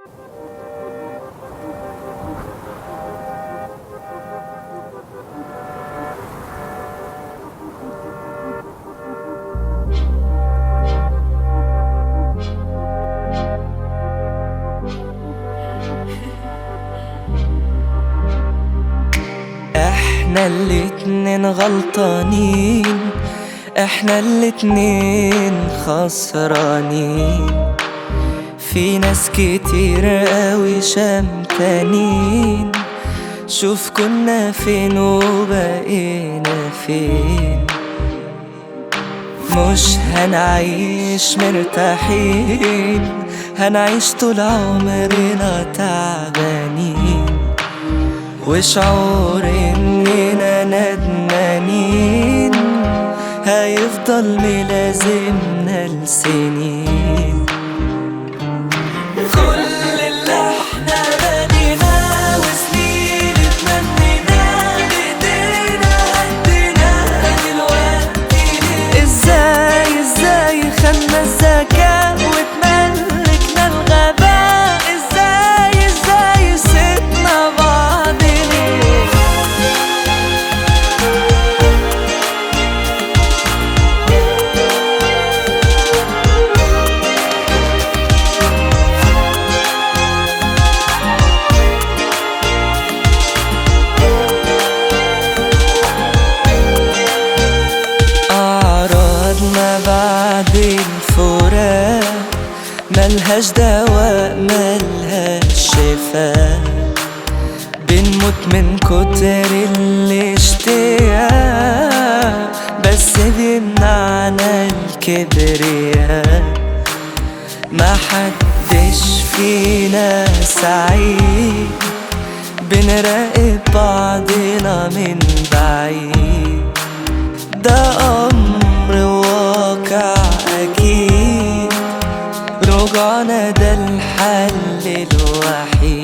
احنا الاتنين غلطانين احنا الاتنين خسرانين في ناس كتير قوي شمتانين شوف كنا فين وبقينا فين مش هنعيش مرتاحين هنعيش طول عمرنا تعبانين وشعور اننا ندمانين هيفضل ملازمنا لسنين كل اللي احنا بنيناه وسنين اتمنيناه بايدينا عديناه دلوقتي ليه؟ ازاي ازاي خدنا الذكاء واتملكنا الغباء ازاي ازاي سيبنا بعض ليه أعراضنا بعد الفراق ملهاش دواء ملهاش شفاء بنموت من كتر الاشتياق بس بيمنعنا الكبرياء ما حدش فينا سعيد بنراقب بعضنا من بعيد ده أمر واقع أكيد رجعنا ده الحل الوحيد